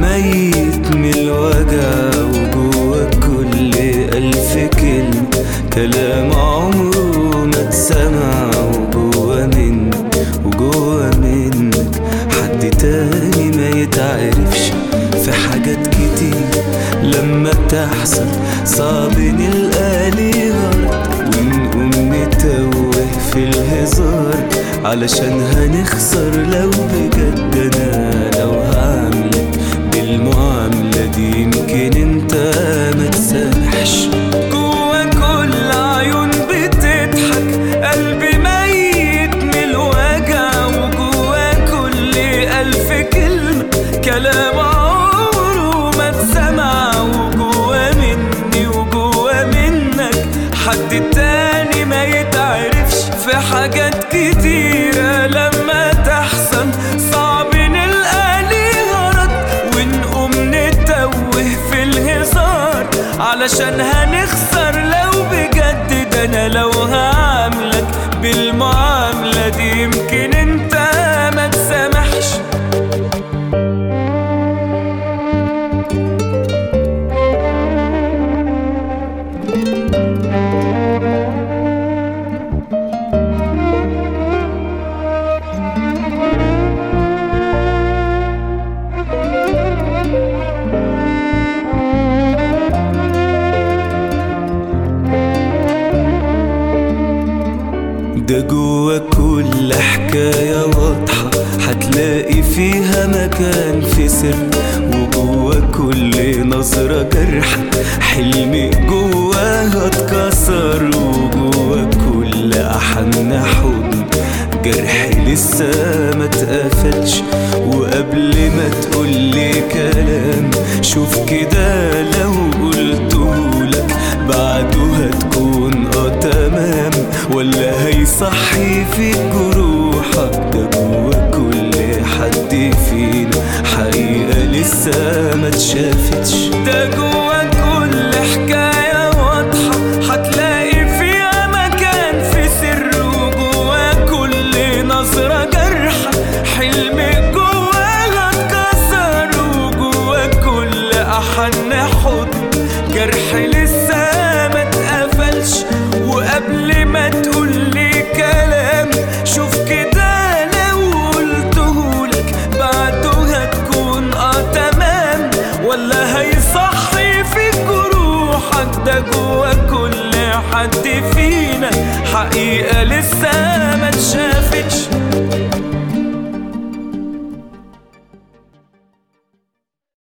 ميت من الوجع وجوا كل ألف كلمة كلام عمره ما اتسمع وجوا مني وجوا منك حد تاني ما يتعرفش في حاجات كتير لما تحصل صعب نلقى ليه غلط ونقوم نتوه في الهزار علشان هنخسر لو بجد انا لو هعملك بالمعاملة دي يمكن انت ما تسامحش جوا كل عيون بتضحك قلبي ميت من الوجع وجوا كل ألف كلمة كلام عمره ما اتسمع وجوا مني وجوا منك حد تاني ما يتعرفش في حاجات كتيرة لما تحصل صعب نلقى ليه غرض ونقوم نتوه في الهزار علشان هنخسر لو بجد ده انا لو هعاملك بالمعاملة دي يمكن انت ما تسامحش ده جوا كل حكاية واضحة هتلاقي فيها مكان في سر وجوا كل نظرة جرح حلمي جواها اتكسر وجوا كل أحن حضن جرحي لسه ما اتقفلش وقبل ما تقولي كلام شوف كده لو قلتهولك بعده هتكون اه تمام ولا هيصحي في جروحك ده جوا كل حد فينا حقيقة لسه ما اتشافتش ده جوا كل حكاية واضحة هتلاقي فيها مكان في سر وجوا كل نظرة جرح حلم جواها اتكسر وجوا كل أحن حضن جرح لسه ما اتقفلش وقبل ما تقولي كلام شوف كده لو قلتهولك بعده هتكون اه تمام ولا هيصحي في جروحك ده جوا كل حد فينا حقيقة لسه ما اتشافتش